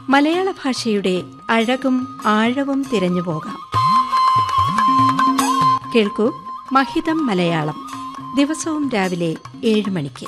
മലയാള ഭാഷയുടെ അഴകും ആഴവും തിരഞ്ഞു പോകാം കേൾക്കൂ മഹിതം മലയാളം ദിവസവും രാവിലെ ഏഴ് മണിക്ക്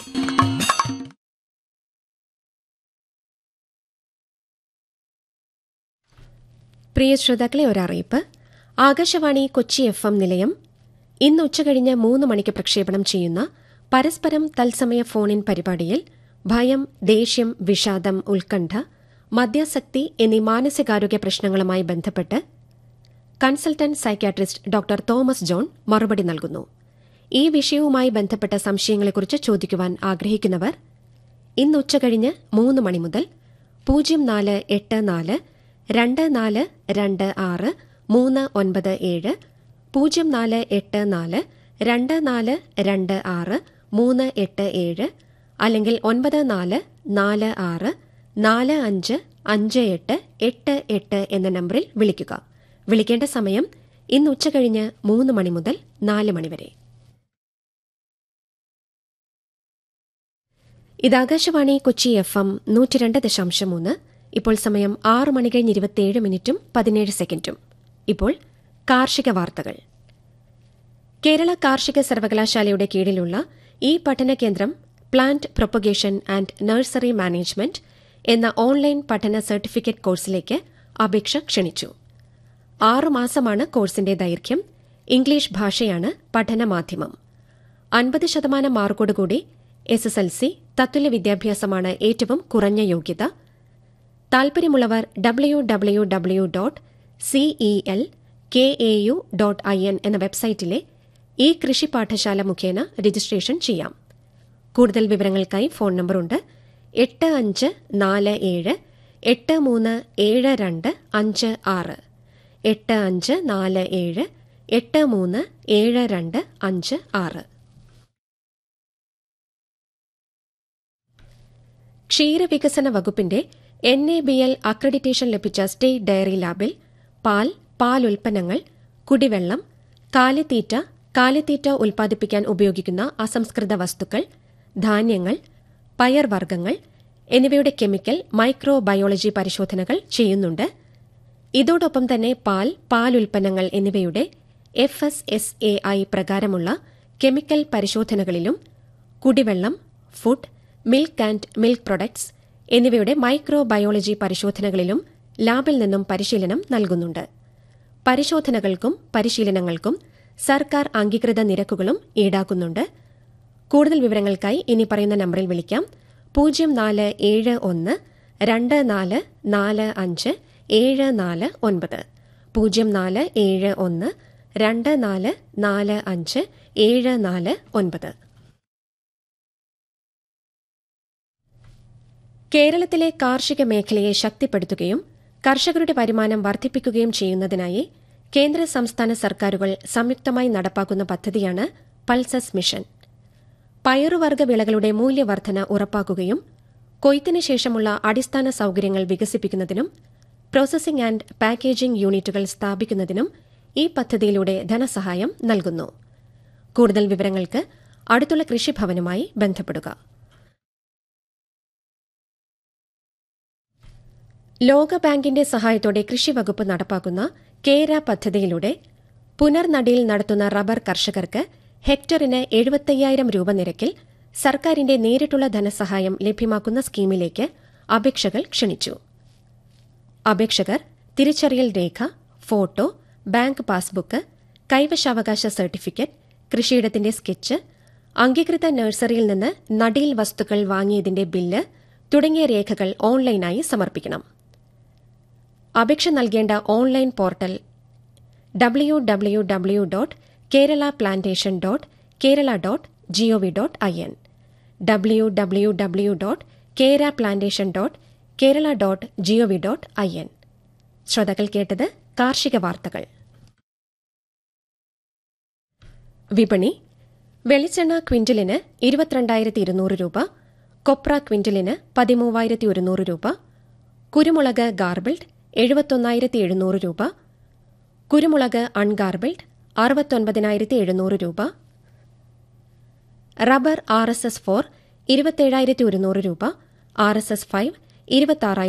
പ്രിയ ശ്രോതാക്കളെ ഒരറിയിപ്പ് ആകാശവാണി കൊച്ചി എഫ് എം നിലയം ഇന്ന് ഉച്ചകഴിഞ്ഞ് മൂന്ന് മണിക്ക് പ്രക്ഷേപണം ചെയ്യുന്ന പരസ്പരം തത്സമയ ഫോണിൻ പരിപാടിയിൽ ഭയം ദേഷ്യം വിഷാദം ഉത്കണ്ഠ മദ്യാസക്തി എന്നീ മാനസികാരോഗ്യ പ്രശ്നങ്ങളുമായി ബന്ധപ്പെട്ട് consultant psychiatrist doctor Thomas John മറുപടി നൽകുന്നു ഈ വിഷയവുമായി ബന്ധപ്പെട്ട സംശയങ്ങളെക്കുറിച്ച് ചോദിക്കുവാൻ ആഗ്രഹിക്കുന്നവർ ഇന്ന് ഉച്ചകഴിഞ്ഞ് മൂന്ന് മണി മുതൽ പൂജ്യം നാല് എട്ട് നാല് രണ്ട് നാല് രണ്ട് ആറ് മൂന്ന് ഒൻപത് ഏഴ് പൂജ്യം നാല് എട്ട് നാല് രണ്ട് നാല് രണ്ട് ആറ് മൂന്ന് എട്ട് ഏഴ് അല്ലെങ്കിൽ ഒൻപത് നാല് നാല് ആറ് നാല് അഞ്ച് അഞ്ച് എട്ട് എട്ട് എട്ട് എന്ന നമ്പറിൽ വിളിക്കുക വിളിക്കേണ്ട സമയം ഇന്ന് ഉച്ചകഴിഞ്ഞ് മൂന്ന് മണി മുതൽ നാല് മണി വരെ ഇത് ആകാശവാണി കൊച്ചി എഫ് എം നൂറ്റിരണ്ട് ദശാംശം മൂന്ന് ഇപ്പോൾ സമയം ആറ് മണി കഴിഞ്ഞ് ഇരുപത്തിയേഴ് മിനിറ്റും പതിനേഴ് സെക്കൻഡും ഇപ്പോൾ കാർഷിക വാർത്തകൾ കേരള കാർഷിക സർവകലാശാലയുടെ കീഴിലുള്ള ഈ പഠന കേന്ദ്രം plant propagation and nursery management എന്ന ഓൺലൈൻ പഠന സർട്ടിഫിക്കറ്റ് കോഴ്സിലേക്ക് അപേക്ഷ ക്ഷണിച്ചു ആറുമാസമാണ് കോഴ്സിന്റെ ദൈർഘ്യം ഇംഗ്ലീഷ് ഭാഷയാണ് പഠന മാധ്യമം അൻപത് ശതമാനം മാർക്കോടുകൂടി എസ് എസ് എൽ സി തത്തുല്യ വിദ്യാഭ്യാസമാണ് ഏറ്റവും കുറഞ്ഞ യോഗ്യത താൽപര്യമുള്ളവർ W W W dot CEL K A U dot I N എന്ന വെബ്സൈറ്റിലെ ഈ കൃഷി പാഠശാല മുഖേന രജിസ്ട്രേഷൻ ചെയ്യാം കൂടുതൽ വിവരങ്ങൾക്കായി ഫോൺ നമ്പറുണ്ട് എട്ട് അഞ്ച് നാല് ഏഴ് എട്ട് മൂന്ന് ഏഴ് രണ്ട് അഞ്ച് ആറ് എട്ട് അഞ്ച് നാല് ഏഴ് എട്ട് മൂന്ന് ഏഴ് രണ്ട് അഞ്ച് ആറ് ക്ഷീരവികസന വകുപ്പിന്റെ N A B L accreditation ലഭിച്ച സ്റ്റേറ്റ് ഡയറി ലാബിൽ പാൽ പാൽ ഉൽപ്പന്നങ്ങൾ കുടിവെള്ളം കാലിത്തീറ്റ കാലിത്തീറ്റ ഉൽപ്പാദിപ്പിക്കാൻ ഉപയോഗിക്കുന്ന അസംസ്കൃത വസ്തുക്കൾ ധാന്യങ്ങൾ പയർവർഗ്ഗങ്ങൾ എന്നിവയുടെ കെമിക്കൽ മൈക്രോബയോളജി പരിശോധനകൾ ചെയ്യുന്നുണ്ട് ഇതോടൊപ്പം തന്നെ പാൽ പാൽ ഉൽപ്പന്നങ്ങൾ എന്നിവയുടെ F S S A I പ്രകാരമുള്ള കെമിക്കൽ പരിശോധനകളിലും കുടിവെള്ളം food milk and milk products എന്നിവയുടെ മൈക്രോബയോളജി പരിശോധനകളിലും ലാബിൽ നിന്നും പരിശീലനം നൽകുന്നുണ്ട് പരിശോധനകൾക്കും പരിശീലനങ്ങൾക്കും സർക്കാർ അംഗീകൃത നിരക്കുകളും ഈടാക്കുന്നുണ്ട് കൂടുതൽ വിവരങ്ങൾക്കായി ഇനി പറയുന്ന നമ്പറിൽ വിളിക്കാം പൂജ്യം നാല് ഏഴ് ഒന്ന് രണ്ട് നാല് നാല് അഞ്ച് ഏഴ് നാല് ഒൻപത് പൂജ്യം നാല് ഏഴ് ഒന്ന് രണ്ട് നാല് നാല് അഞ്ച് ഏഴ് നാല് ഒൻപത് കേരളത്തിലെ കാർഷിക മേഖലയെ ശക്തിപ്പെടുത്തുകയും കർഷകരുടെ വരുമാനം വർദ്ധിപ്പിക്കുകയും ചെയ്യുന്നതിനായി കേന്ദ്ര സംസ്ഥാന സർക്കാരുകൾ സംയുക്തമായി നടപ്പാക്കുന്ന പദ്ധതിയാണ് പൾസസ് മിഷൻ പയറുവർഗ്ഗ വിളകളുടെ മൂല്യവർധന ഉറപ്പാക്കുകയും കൊയ്ത്തിന് ശേഷമുള്ള അടിസ്ഥാന സൌകര്യങ്ങൾ വികസിപ്പിക്കുന്നതിനും പ്രോസസിംഗ് ആൻഡ് പാക്കേജിംഗ് യൂണിറ്റുകൾ സ്ഥാപിക്കുന്നതിനും ഈ പദ്ധതിയിലൂടെ ധനസഹായം നൽകുന്നു കൂടുതൽ വിവരങ്ങൾക്ക് അടുത്തുള്ള കൃഷിഭവനുമായി ബന്ധപ്പെടുക ലോകബാങ്കിന്റെ സഹായത്തോടെ കൃഷിവകുപ്പ് നടപ്പാക്കുന്ന കേര പദ്ധതിയിലൂടെ പുനർനടിയിൽ നടത്തുന്ന റബ്ബർ കർഷകർക്ക് ഹെക്ടറിന് എഴുപത്തയ്യായിരം രൂപ നിരക്കിൽ സർക്കാരിന്റെ നേരിട്ടുള്ള ധനസഹായം ലഭ്യമാക്കുന്ന സ്കീമിലേക്ക് അപേക്ഷകൾ ക്ഷണിച്ചു അപേക്ഷകർ തിരിച്ചറിയൽ രേഖ ഫോട്ടോ ബാങ്ക് പാസ്ബുക്ക് കൈവശാവകാശ സർട്ടിഫിക്കറ്റ് കൃഷിയിടത്തിന്റെ സ്കെച്ച് അംഗീകൃത നഴ്സറിയിൽ നിന്ന് നടീൽ വസ്തുക്കൾ വാങ്ങിയതിന്റെ ബില്ല് തുടങ്ങിയ രേഖകൾ ഓൺലൈനായി സമർപ്പിക്കണം അപേക്ഷ നൽകേണ്ട online portal W W W dot Kerala plantation dot Kerala dot GOV dot I N W W W dot Kera plantation dot Kerala dot GOV dot I N ശ്രോതാക്കൾ കേട്ടത് കാർഷിക വാർത്തകൾ വിപണി വെളിച്ചെണ്ണ ക്വിന്റലിന് ഇരുപത്തിരണ്ടായിരത്തി ഇരുന്നൂറ് രൂപ കൊപ്ര ക്വിന്റലിന് പതിമൂവായിരത്തി ഒരുന്നൂറ് രൂപ കുരുമുളക് ഗാർബിൾഡ് എഴുപത്തൊന്നായിരത്തി എഴുന്നൂറ് രൂപ കുരുമുളക് അൺഗാർബിൾഡ് അറുപത്തൊൻപതിനായിരത്തി എഴുന്നൂറ് രൂപ rubber R S S four ഇരുപത്തേഴായിരത്തി ഒരുന്നൂറ് രൂപ ആർ എസ് എസ് ഫൈവ് ഇരുപത്തി